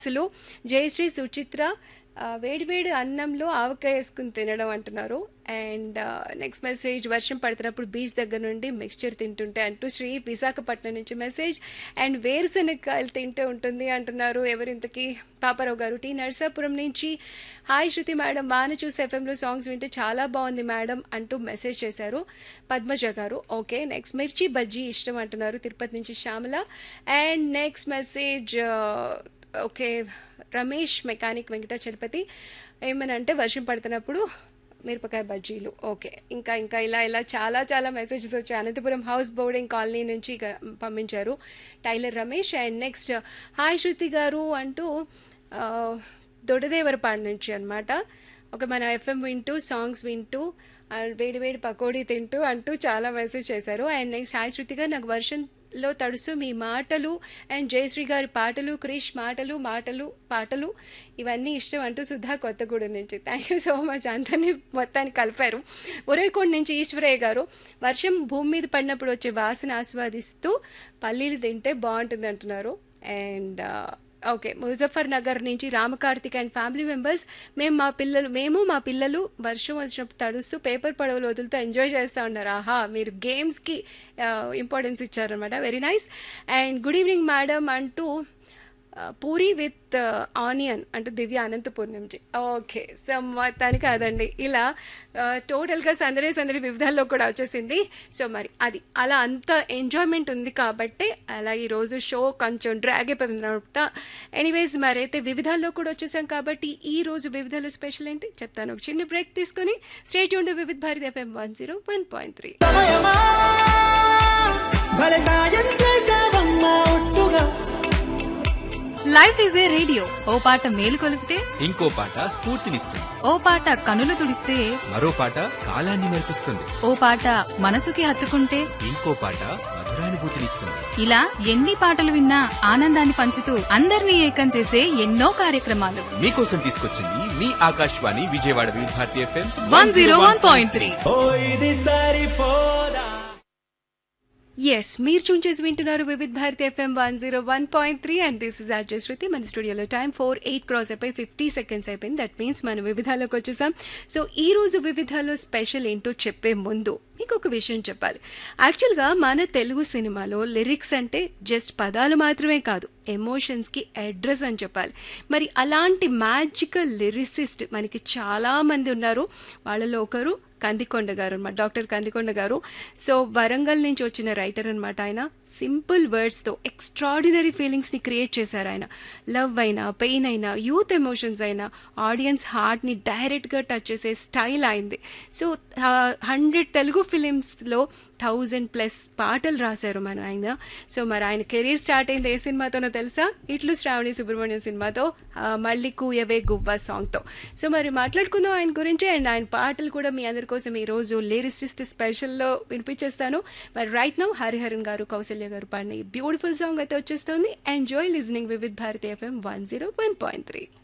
అసలు జయశ్రీ సుచిత్ర ఆ, వేడివేడి అన్నంలో ఆవకాయ వేసుకుని తినడం అంటున్నారు అండ్ నెక్స్ట్ మెసేజ్ వర్షం పడుతున్నప్పుడు బీచ్ దగ్గర నుండి మిక్స్చర్ తింటుంటే అంటూ శ్రీ విశాఖపట్నం నుంచి మెసేజ్ అండ్ వేరుశనగకాయలు తింటే ఉంటుంది అంటున్నారు ఎవరింతకి పాపారావు గారు టీ నర్సాపురం నుంచి హాయ్ శృతి మేడం వాన చూసి ఎఫ్ఎంలో సాంగ్స్ వింటే చాలా బాగుంది మేడం అంటూ మెసేజ్ చేశారు పద్మజ గారు ఓకే నెక్స్ట్ మిర్చి బజ్జీ ఇష్టం అంటున్నారు తిరుపతి నుంచి Shyamala and next message okay Ramesh mechanic Venkatachalapathi ఏమనంటే వర్షం పడుతున్నప్పుడు మిరపకాయ బజ్జీలు ఓకే ఇంకా ఇంకా ఇలా ఇలా చాలా చాలా మెసేజెస్ వచ్చాయి అనంతపురం హౌస్ బోర్డింగ్ కాలనీ నుంచి ఇక పంపించారు tailor Ramesh and next hi Shruti garu అంటూ ఆ, దొడదేవరపాడు నుంచి అనమాట ఒక మన ఎఫ్ఎం వింటూ సాంగ్స్ వింటూ ఆ, వేడి వేడి పకోడీ తింటూ అంటూ చాలా మెసేజ్ చేశారు అండ్ నెక్స్ట్ హాయ్ శృతి గారు నాకు వర్షంలో తడుస్తూ మీ మాటలు అండ్ జయశ్రీ గారి పాటలు క్రిష్ మాటలు మాటలు పాటలు ఇవన్నీ ఇష్టం అంటూ సుధా కొత్తగూడెం నుంచి థ్యాంక్ యూ సో మచ్ అందరినీ మొత్తాన్ని కలిపారు ఉరయకోట నుంచి ఈశ్వరయ్య గారు వర్షం భూమి మీద పడినప్పుడు వచ్చే వాసన ఆస్వాదిస్తూ పల్లీలు తింటే బాగుంటుంది అంటున్నారు అండ్ ఓకే ముజఫర్ నగర్ నుంచి రామకార్తిక్ అండ్ ఫ్యామిలీ మెంబర్స్ మేము మా పిల్లలు మేము మా పిల్లలు వర్షం వచ్చినప్పుడు తడుస్తూ పేపర్ పడవలు వదులుతూ ఎంజాయ్ చేస్తూ ఉన్నారు ఆహా మీరు గేమ్స్కి ఇంపార్టెన్స్ ఇచ్చారనమాట very nice and good evening madam అంటూ ఆ, పూరి విత్ ఆనియన్ అంటూ దివ్య అనంతపూర్ నుంచి ఓకే సో మొత్తానికి అదండి ఇలా ఆ, టోటల్గా సందడి సందడి వివిధాల్లో కూడా వచ్చేసింది సో మరి అది అలా అంత ఎంజాయ్మెంట్ ఉంది కాబట్టి అలా ఈరోజు షో కొంచెం డ్రాగ్ అయిపోయింది అనమాట ఎనీవేస్ మరి అయితే వివిధాల్లో కూడా వచ్చేసాం కాబట్టి ఈ రోజు వివిధాలు స్పెషల్ ఏంటి చెప్తాను ఒక చిన్న బ్రేక్ తీసుకొని స్టేట్ ఉండే Vividh Bharati FM one zero one point three సమయమా భలే సాయం చేసావమ్మా ఒట్టుగా లైఫ్ ఈజ్ ఏ రేడియో ఓ పాట మేలు కొలిపితే ఇంకో పాట స్ఫూర్తినిస్తుంది ఓ పాట కనులు తుడిస్తే మరో పాట కాలాన్ని మెరిపిస్తుంది ఓ పాట మనసుకి హత్తుకుంటే ఇంకో పాట మధురానుభూతినిస్తుంది ఇలా ఎన్ని పాటలు విన్నా ఆనందాన్ని పంచుతూ అందరినీ ఏకం చేసే ఎన్నో కార్యక్రమాలు మీకోసం తీసుకొచ్చింది మీ Akashvani Vijayawada Vividh Bharati FM one zero one point three ఓ ఇది సరిపోదా ఎస్ మీరు చూన్ చేసి వింటున్నారు Vividh Bharati FM one zero one point three and this is Ajay Shruti మన స్టూడియోలో టైం ఫోర్ ఎయిట్ క్రాస్ అయిపోయి ఫిఫ్టీ సెకండ్స్ అయిపోయింది దట్ మీన్స్ మన వివిధాలోకి వచ్చేసాం సో ఈ రోజు వివిధాలో స్పెషల్ ఏంటో చెప్పే ముందు మీకు ఒక విషయం చెప్పాలి యాక్చువల్గా మన తెలుగు సినిమాలో లిరిక్స్ అంటే జస్ట్ పదాలు మాత్రమే కాదు ఎమోషన్స్కి అడ్రస్ అని చెప్పాలి మరి అలాంటి మ్యాజికల్ లిరిసిస్ట్ మనకి చాలా మంది ఉన్నారు వాళ్ళలో ఒకరు కందికొండ గారు అనమాట డాక్టర్ కందికొండ గారు సో వరంగల్ నుంచి వచ్చిన రైటర్ అనమాట ఆయన సింపుల్ వర్డ్స్తో ఎక్స్ట్రాడినరీ ఫీలింగ్స్ని క్రియేట్ చేశారు ఆయన లవ్ అయినా పెయిన్ అయినా యూత్ ఎమోషన్స్ అయినా ఆడియన్స్ హార్ట్ని డైరెక్ట్గా టచ్ చేసే స్టైల్ అయింది సో హండ్రెడ్ తెలుగు ఫిలిమ్స్లో థౌజండ్ ప్లస్ పాటలు రాశారు మన ఆయన సో మరి ఆయన కెరీర్ స్టార్ట్ అయింది ఏ సినిమాతోనో తెలుసా ఇట్లు శ్రావణి సుబ్రహ్మణ్యం సినిమాతో ఆ, మళ్ళీ కూయవే గువ్వ సాంగ్తో సో మరి మాట్లాడుకుందాం ఆయన గురించి అండ్ ఆయన పాటలు కూడా మీ అందరి కోసం ఈరోజు లిరిసిస్ట్ స్పెషల్లో వినిపించేస్తాను మరి రైట్ నౌ హరిహరన్ గారు కౌశల్య గారు పాడిన ఈ బ్యూటిఫుల్ సాంగ్ అయితే వచ్చేస్తుంది enjoy listening Vividh Bharati FM one zero one point three